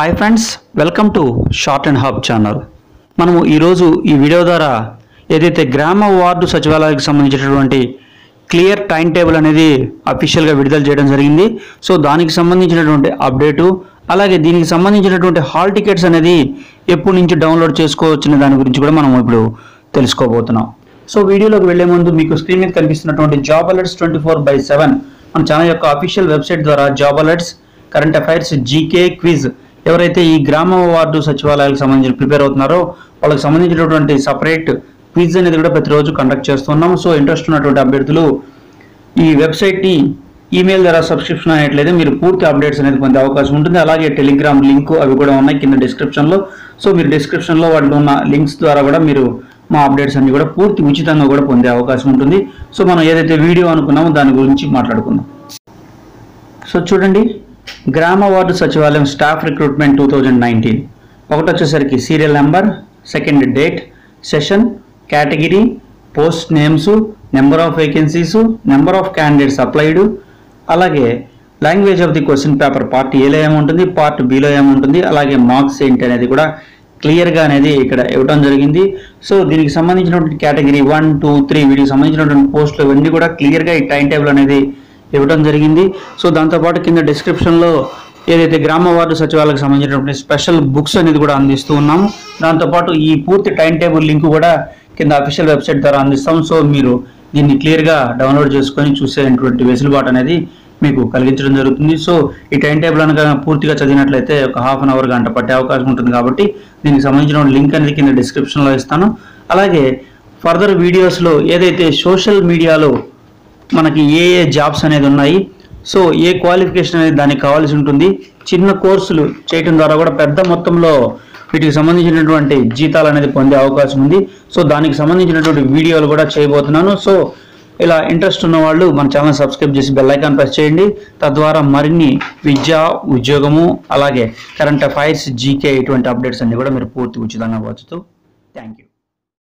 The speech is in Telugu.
hi friends welcome to short and hub channel మనము ఈరోజు ఈ వీడియో ద్వారా ఏదైతే గ్రామ వార్డు సచివాలయానికి సంబంధించినటువంటి క్లియర్ టైం టేబుల్ అనేది అఫీషియల్గా విడుదల చేయడం జరిగింది సో దానికి సంబంధించినటువంటి అప్డేటు అలాగే దీనికి సంబంధించినటువంటి హాల్ టికెట్స్ అనేది ఎప్పటి నుంచి డౌన్లోడ్ చేసుకోవచ్చిన దాని గురించి కూడా మనం ఇప్పుడు తెలుసుకోబోతున్నాం సో వీడియోలోకి వెళ్లే ముందు మీకు స్క్రీన్ మీద కనిపిస్తున్నటువంటి job alerts twenty four by seven మన ఛానల్ యొక్క అఫీషియల్ వెబ్సైట్ ద్వారా job alerts current affairs GK quiz ఎవరైతే ఈ గ్రామ వార్డు సచివాలయాలకు సంబంధించి ప్రిపేర్ అవుతున్నారో వాళ్ళకి సంబంధించినటువంటి సపరేట్ క్విజ్ అనేది కూడా ప్రతిరోజు కండక్ట్ చేస్తున్నాం సో ఇంట్రెస్ట్ ఉన్నటువంటి అభ్యర్థులు ఈ వెబ్సైట్ని ఈమెయిల్ ద్వారా సబ్స్క్రిప్షన్ అయినట్లయితే మీరు పూర్తి అప్డేట్స్ అనేది పొందే అవకాశం ఉంటుంది అలాగే టెలిగ్రామ్ లింక్ అవి కూడా ఉన్నాయి కింద డిస్క్రిప్షన్లో సో మీరు డిస్క్రిప్షన్లో వాటిలో ఉన్న లింక్స్ ద్వారా కూడా మీరు మా అప్డేట్స్ అన్ని కూడా పూర్తి ఉచితంగా కూడా పొందే అవకాశం ఉంటుంది సో మనం ఏదైతే వీడియో అనుకున్నామో దాని గురించి మాట్లాడుకుందాం సో చూడండి గ్రామ వార్డు సచివాలయం staff recruitment two thousand nineteen ఒకటి వచ్చేసరికి serial number second date session category post names number of vacancies number of candidates applied అలాగే language of the question paper part ఏలో ఏముంటుంది పార్ట్ బిలో ఏముంటుంది అలాగే మార్క్స్ ఏంటి అనేది కూడా క్లియర్గా అనేది ఇక్కడ ఇవ్వడం జరిగింది సో దీనికి సంబంధించినటువంటి కేటగిరీ వన్ టూ త్రీ వీటికి సంబంధించినటువంటి పోస్టులు ఇవన్నీ కూడా క్లియర్గా ఈ టైం టేబుల్ అనేది ఇవ్వడం జరిగింది సో దాంతోపాటు కింద డిస్క్రిప్షన్లో ఏదైతే గ్రామ వార్డు సచివాలయాలకు సంబంధించినటువంటి స్పెషల్ బుక్స్ అనేది కూడా అందిస్తూ ఉన్నాము దాంతోపాటు ఈ పూర్తి టైం టేబుల్ లింక్ కూడా కింద అఫీషియల్ వెబ్సైట్ ద్వారా అందిస్తాం సో మీరు దీన్ని క్లియర్గా డౌన్లోడ్ చేసుకొని చూసేటువంటి వెసులుబాటు అనేది మీకు కలిగించడం జరుగుతుంది సో ఈ టైం టేబుల్ అనగా పూర్తిగా చదివినట్లయితే ఒక హాఫ్ అన్ అవర్ గంట పట్టే అవకాశం ఉంటుంది కాబట్టి దీనికి సంబంధించిన లింక్ అనేది కింద డిస్క్రిప్షన్లో ఇస్తాను అలాగే ఫర్దర్ వీడియోస్లో ఏదైతే సోషల్ మీడియాలో మనకి ఏ ఏ జాబ్స్ అనేది ఉన్నాయి సో ఏ క్వాలిఫికేషన్ అనేది దానికి కావాల్సి ఉంటుంది చిన్న కోర్సులు చేయటం ద్వారా కూడా పెద్ద మొత్తంలో వీటికి సంబంధించినటువంటి జీతాలు అనేది పొందే అవకాశం ఉంది సో దానికి సంబంధించినటువంటి వీడియోలు కూడా చేయబోతున్నాను సో ఇలా ఇంట్రెస్ట్ ఉన్న వాళ్ళు మన ఛానల్ సబ్స్క్రైబ్ చేసి బెల్ ఐకాన్ ప్రెస్ చేయండి తద్వారా మరిన్ని విద్య ఉద్యోగము అలాగే కరెంట్ అఫైర్స్ జీకే ఇటువంటి అప్డేట్స్ అన్ని కూడా మీరు పూర్తి ఉచితంగా వచ్చుతూ థ్యాంక్ యూ